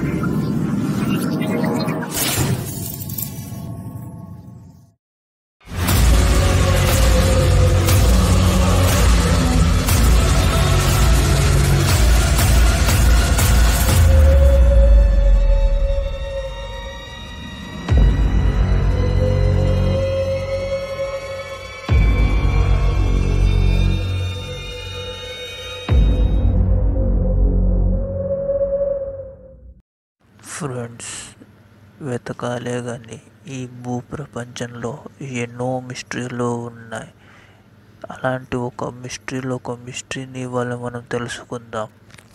Friends వెతకాలే కానీ ఈ భూప్రపంచంలో ఎన్నో మిస్టరీలు ఉన్నాయి అలాంటి ఒక మిస్టరీలో ఒక మిస్టరీని ఇవాళ మనం తెలుసుకుందాం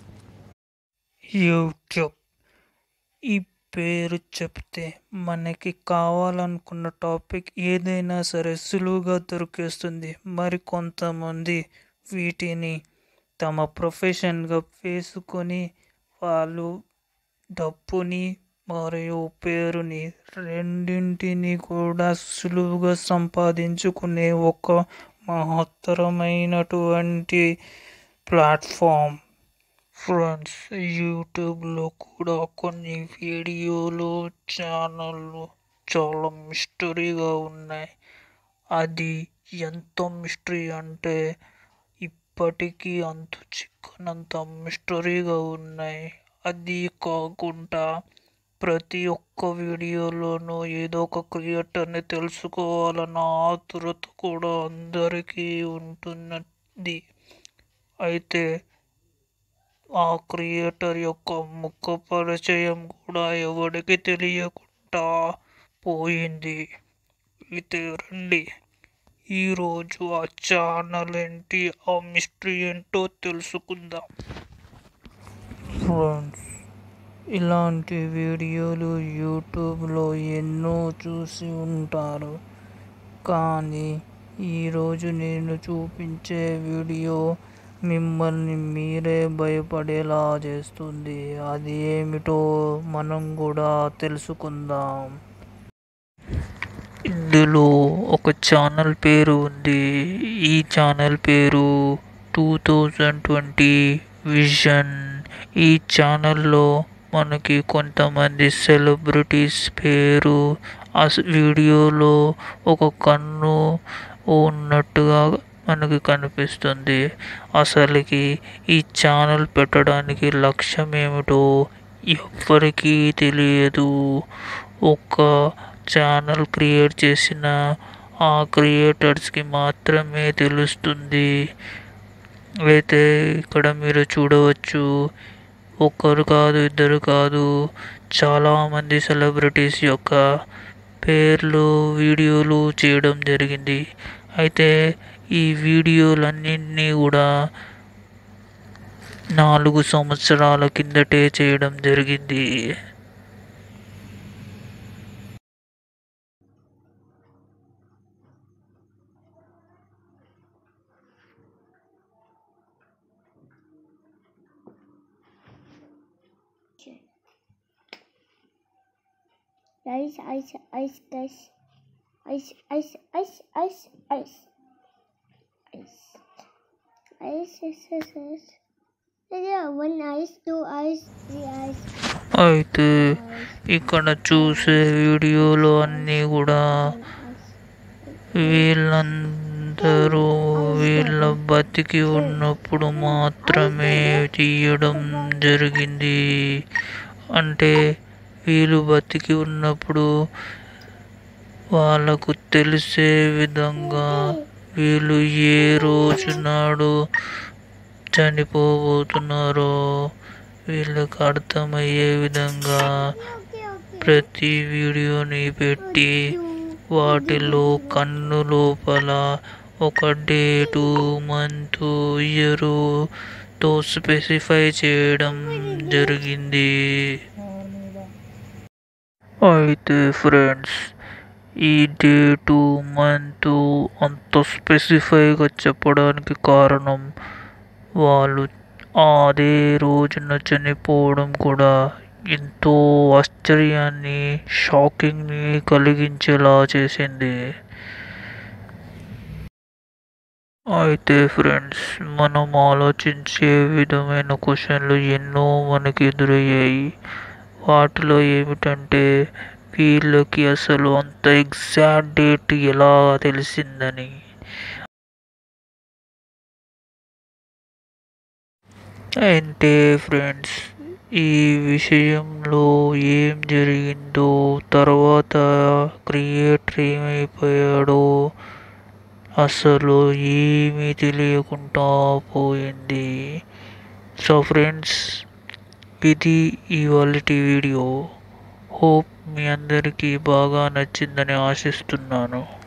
యూట్యూబ్ ఈ పేరు చెప్తే మనకి కావాలనుకున్న టాపిక్ ఏదైనా సరే సులువుగా దొరికేస్తుంది మరి కొంతమంది వీటిని తమ ప్రొఫెషన్గా వేసుకొని వాళ్ళు డబ్బుని మరియు పేరుని రెండింటిని కూడా సులువుగా సంపాదించుకునే ఒక మహత్తరమైనటువంటి ప్లాట్ఫామ్ ఫ్రెండ్స్ యూట్యూబ్లో కూడా కొన్ని వీడియోలు ఛానళ్ళు చాలా మిస్టరీగా ఉన్నాయి అది ఎంత మిస్టరీ అంటే ఇప్పటికీ అంత చిక్కనంత మిస్టరీగా ఉన్నాయి అది కాకుండా ప్రతి ఒక్క వీడియోలోనూ ఏదో ఒక క్రియేటర్ని తెలుసుకోవాలన్న ఆతురత కూడా అందరికీ ఉంటున్నది అయితే ఆ క్రియేటర్ యొక్క ముఖ పరిచయం కూడా ఎవరికి తెలియకుండా పోయింది అయితే రండి ఈరోజు ఆ ఛానల్ ఏంటి ఆ మిస్టరీ ఏంటో తెలుసుకుందాం ఫ్రెండ్స్ ఇలాంటి వీడియోలు యూట్యూబ్లో ఎన్నో చూసి ఉంటారు కానీ ఈరోజు నేను చూపించే వీడియో మిమ్మల్ని మీరే భయపడేలా చేస్తుంది అది ఏమిటో మనం కూడా తెలుసుకుందాం ఇందులో ఒక ఛానల్ పేరు ఉంది ఈ ఛానల్ పేరు టూ థౌజండ్ ట్వంటీ విజన్ ఈ ఛానల్లో మనకి కొంతమంది సెలబ్రిటీస్ పేరు ఆ వీడియోలో ఒక కన్ను ఉన్నట్టుగా మనకి కనిపిస్తుంది అసలుకి ఈ ఛానల్ పెట్టడానికి లక్ష్యం ఏమిటో ఎవ్వరికీ తెలియదు ఒక ఛానల్ క్రియేట్ చేసిన ఆ క్రియేటర్స్కి మాత్రమే తెలుస్తుంది అయితే ఇక్కడ మీరు చూడవచ్చు ఒక్కరు కాదు ఇద్దరు కాదు చాలామంది సెలబ్రిటీస్ యొక్క పేర్లు వీడియోలు చేయడం జరిగింది అయితే ఈ వీడియోలన్నింటినీ కూడా నాలుగు సంవత్సరాల కిందటే చేయడం జరిగింది Ice, ice, ice, ice, ice, ice, ice, ice, ice, ice, ice, ice, ice, ice. Yeah, one ice, two ice, three ice, అయితే ice, ఇక్కడ చూసే వీడియోలు అన్నీ కూడా వీళ్ళందరూ వీళ్ళ బతికి ఉన్నప్పుడు మాత్రమే తీయడం జరిగింది అంటే వీళ్ళు బతికి ఉన్నప్పుడు వాళ్ళకు తెలిసే విధంగా వీళ్ళు ఏ రోజు నాడు చనిపోబోతున్నారో వీళ్ళకి అర్థమయ్యే విధంగా okay, okay. ప్రతి వీడియోని పెట్టి వాటిలో కన్ను లోపల ఒక డేటు మంత్ ఇయరు తో స్పెసిఫై చేయడం జరిగింది అయితే ఫ్రెండ్స్ ఈ డేటు మంత్ అంత స్పెసిఫైగా చెప్పడానికి కారణం వాళ్ళు అదే రోజున చనిపోవడం కూడా ఎంతో ఆశ్చర్యాన్ని షాకింగ్ని కలిగించేలా చేసింది అయితే ఫ్రెండ్స్ మనం ఆలోచించే విధమైన క్వశ్చన్లు ఎన్నో మనకి ఎదురయ్యాయి వాటిలో ఏమిటంటే వీళ్ళకి అసలు అంత ఎగ్జాక్ట్ డేట్ ఎలా తెలిసిందని అంటే ఫ్రెండ్స్ ఈ విషయంలో ఏం జరిగిందో తర్వాత క్రియేటర్ ఏమైపోయాడో అసలు ఏమీ తెలియకుండా పోయింది సో ఫ్రెండ్స్ ఇది ఇవాళ వీడియో హోప్ మీ అందరికీ బాగా నచ్చిందని ఆశిస్తున్నాను